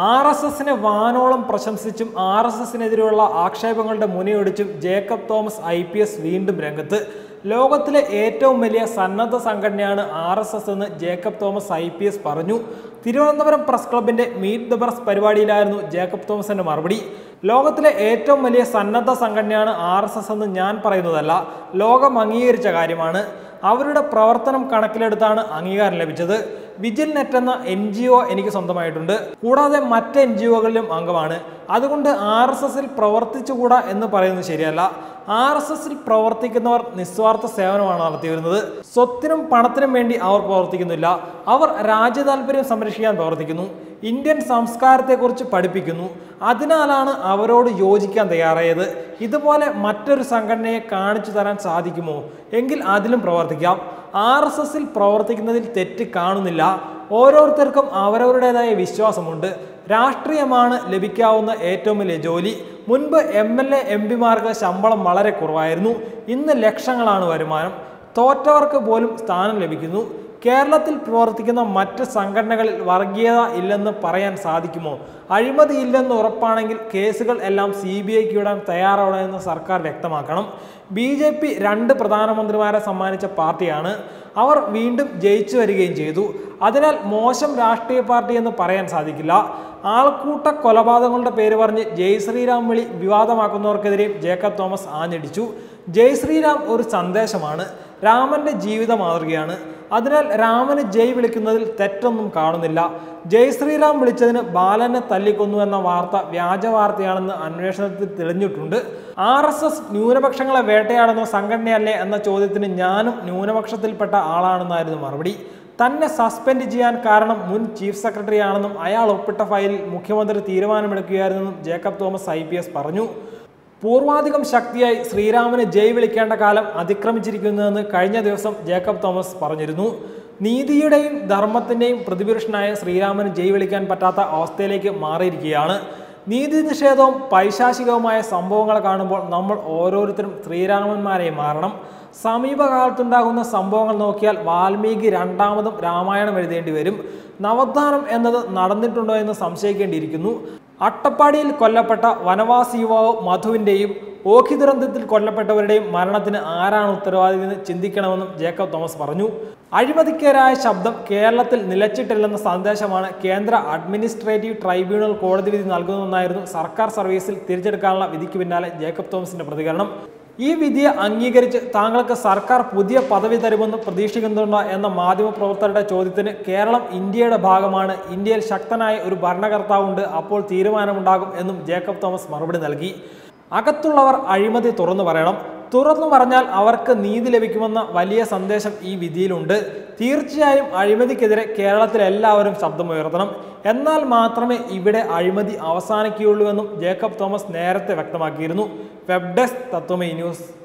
R S എസിനെ വാനോളം പ്രശംസിച്ചും ആർ എസ് എസിനെതിരെയുള്ള ആക്ഷേപങ്ങളുടെ മുനയൊടിച്ചും Jacob Thomas I P S വീണ്ടും രംഗത്ത് ലോകത്തിലെ ഏറ്റവും വലിയ സന്നദ്ധ സംഘടനയാണ് ആർ എസ് എസ് എന്ന് Jacob Thomas I P S പറഞ്ഞു തിരുവനന്തപുരം പ്രസ് ക്ലബിന്റെ മീറ്റ് ദ പ്രസ് പരിപാടിയിലായിരുന്നു ജേക്കബ് തോമസിന്റെ മറുപടി ലോകത്തിലെ ഏറ്റവും വലിയ സന്നദ്ധ സംഘടനയാണ് ആർ എസ് എസ് എന്ന് ഞാൻ പറയുന്നതല്ല ലോകം അംഗീകരിച്ച കാര്യമാണ് അവരുടെ പ്രവർത്തനം കണക്കിലെടുത്താണ് അംഗീകാരം ലഭിച്ചത് വിജിൽ നെറ്റ് എന്ന എൻ ജി ഒ എനിക്ക് സ്വന്തമായിട്ടുണ്ട് കൂടാതെ മറ്റ് എൻ ജി ഒകളിലും അംഗമാണ് അതുകൊണ്ട് ആർ എസ് എസിൽ പ്രവർത്തിച്ചുകൂടാ എന്ന് പറയുന്നത് ശരിയല്ല ആർ എസ് എസിൽ പ്രവർത്തിക്കുന്നവർ നിസ്വാർത്ഥ സേവനമാണ് നടത്തി വരുന്നത് സ്വത്തിനും പണത്തിനും വേണ്ടി അവർ പ്രവർത്തിക്കുന്നില്ല അവർ രാജ്യ താല്പര്യം സംരക്ഷിക്കാൻ പ്രവർത്തിക്കുന്നു ഇന്ത്യൻ സംസ്കാരത്തെക്കുറിച്ച് പഠിപ്പിക്കുന്നു അതിനാലാണ് അവരോട് യോജിക്കാൻ തയ്യാറായത് ഇതുപോലെ മറ്റൊരു സംഘടനയെ കാണിച്ചു തരാൻ സാധിക്കുമോ എങ്കിൽ അതിലും പ്രവർത്തിക്കാം ആർ എസ് എസിൽ പ്രവർത്തിക്കുന്നതിൽ തെറ്റ് കാണുന്നില്ല ഓരോരുത്തർക്കും അവരവരുടേതായ വിശ്വാസമുണ്ട് രാഷ്ട്രീയമാണ് ലഭിക്കാവുന്ന ഏറ്റവും വലിയ ജോലി മുൻപ് എം എൽ എ എം പിമാർക്ക് ശമ്പളം വളരെ കുറവായിരുന്നു ഇന്ന് ലക്ഷങ്ങളാണ് വരുമാനം തോറ്റവർക്ക് പോലും സ്ഥാനം ലഭിക്കുന്നു കേരളത്തിൽ പ്രവർത്തിക്കുന്ന മറ്റ് സംഘടനകളിൽ വർഗീയത ഇല്ലെന്ന് പറയാൻ സാധിക്കുമോ അഴിമതി ഇല്ലെന്ന് ഉറപ്പാണെങ്കിൽ കേസുകൾ എല്ലാം സി ബി ഐക്ക് വിടാൻ തയ്യാറാവണമെന്ന് സർക്കാർ വ്യക്തമാക്കണം ബി ജെ പി രണ്ട് പ്രധാനമന്ത്രിമാരെ സമ്മാനിച്ച പാർട്ടിയാണ് അവർ വീണ്ടും ജയിച്ചു വരികയും ചെയ്തു അതിനാൽ മോശം രാഷ്ട്രീയ പാർട്ടി എന്ന് പറയാൻ സാധിക്കില്ല ആൾക്കൂട്ട കൊലപാതകങ്ങളുടെ പേര് പറഞ്ഞ് ജയ് ശ്രീരാം വിളി വിവാദമാക്കുന്നവർക്കെതിരെയും ജേക്കബ് തോമസ് ആഞ്ഞടിച്ചു ജയ് ശ്രീരാം ഒരു സന്ദേശമാണ് രാമന്റെ ജീവിത മാതൃകയാണ് അതിനാൽ രാമന് ജയ് വിളിക്കുന്നതിൽ തെറ്റൊന്നും കാണുന്നില്ല ജയ് ശ്രീറാം വിളിച്ചതിന് ബാലനെ തല്ലിക്കൊന്നു എന്ന വാർത്ത വ്യാജ വാർത്തയാണെന്ന് അന്വേഷണത്തിൽ തെളിഞ്ഞിട്ടുണ്ട് ആർ എസ് എസ് ന്യൂനപക്ഷങ്ങളെ വേട്ടയാടുന്ന സംഘടനയല്ലേ എന്ന ചോദ്യത്തിന് ഞാനും ന്യൂനപക്ഷത്തിൽപ്പെട്ട ആളാണെന്നായിരുന്നു മറുപടി തന്നെ സസ്പെൻഡ് ചെയ്യാൻ കാരണം മുൻ ചീഫ് സെക്രട്ടറി ആണെന്നും അയാൾ ഒപ്പിട്ട ഫയലിൽ മുഖ്യമന്ത്രി തീരുമാനമെടുക്കുകയായിരുന്നെന്നും ജേക്കബ് തോമസ് ഐ പറഞ്ഞു പൂർവാധികം ശക്തിയായി ശ്രീരാമന് ജയ് വിളിക്കേണ്ട കാലം അതിക്രമിച്ചിരിക്കുന്നുവെന്ന് കഴിഞ്ഞ ദിവസം ജേക്കബ് തോമസ് പറഞ്ഞിരുന്നു നീതിയുടെയും ധർമ്മത്തിന്റെയും പ്രതിപുരുഷനായ ശ്രീരാമന് ജയ് വിളിക്കാൻ പറ്റാത്ത അവസ്ഥയിലേക്ക് മാറിയിരിക്കുകയാണ് നീതി നിഷേധവും പൈശാചികവുമായ സംഭവങ്ങൾ കാണുമ്പോൾ നമ്മൾ ഓരോരുത്തരും ശ്രീരാമന്മാരെ മാറണം സമീപകാലത്തുണ്ടാകുന്ന സംഭവങ്ങൾ നോക്കിയാൽ വാൽമീകി രണ്ടാമതും രാമായണം എഴുതേണ്ടി വരും നവോത്ഥാനം എന്നത് നടന്നിട്ടുണ്ടോ എന്ന് സംശയിക്കേണ്ടിയിരിക്കുന്നു അട്ടപ്പാടിയിൽ കൊല്ലപ്പെട്ട വനവാസി യുവാവ് മധുവിൻ്റെയും ഓഖി ദുരന്തത്തിൽ കൊല്ലപ്പെട്ടവരുടെയും മരണത്തിന് ആരാണ് ഉത്തരവാദി എന്ന് ചിന്തിക്കണമെന്നും ജേക്കബ് തോമസ് പറഞ്ഞു അഴിമതിക്കേരായ ശബ്ദം കേരളത്തിൽ നിലച്ചിട്ടില്ലെന്ന സന്ദേശമാണ് കേന്ദ്ര അഡ്മിനിസ്ട്രേറ്റീവ് ട്രൈബ്യൂണൽ കോടതി വിധി നൽകുന്നതെന്നായിരുന്നു സർക്കാർ സർവീസിൽ തിരിച്ചെടുക്കാനുള്ള വിധിക്ക് പിന്നാലെ ജേക്കബ് തോമസിന്റെ പ്രതികരണം ഈ വിധിയെ അംഗീകരിച്ച് താങ്കൾക്ക് സർക്കാർ പുതിയ പദവി തരുമെന്ന് പ്രതീക്ഷിക്കുന്നുണ്ടോ എന്ന മാധ്യമപ്രവർത്തകരുടെ ചോദ്യത്തിന് കേരളം ഇന്ത്യയുടെ ഭാഗമാണ് ഇന്ത്യയിൽ ശക്തനായ ഒരു ഭരണകർത്താവുണ്ട് അപ്പോൾ തീരുമാനമുണ്ടാകും എന്നും ജേക്കബ് തോമസ് മറുപടി നൽകി അകത്തുള്ളവർ അഴിമതി തുറന്നു പറയണം തുറന്നു പറഞ്ഞാൽ അവർക്ക് നീതി ലഭിക്കുമെന്ന വലിയ സന്ദേശം ഈ വിധിയിലുണ്ട് തീർച്ചയായും അഴിമതിക്കെതിരെ കേരളത്തിൽ എല്ലാവരും ശബ്ദമുയർത്തണം എന്നാൽ മാത്രമേ ഇവിടെ അഴിമതി അവസാനിക്കുകയുള്ളൂ എന്നും ജേക്കബ് തോമസ് നേരത്തെ വ്യക്തമാക്കിയിരുന്നു വെബ് ഡെസ്ക് തത്വമൈ ന്യൂസ്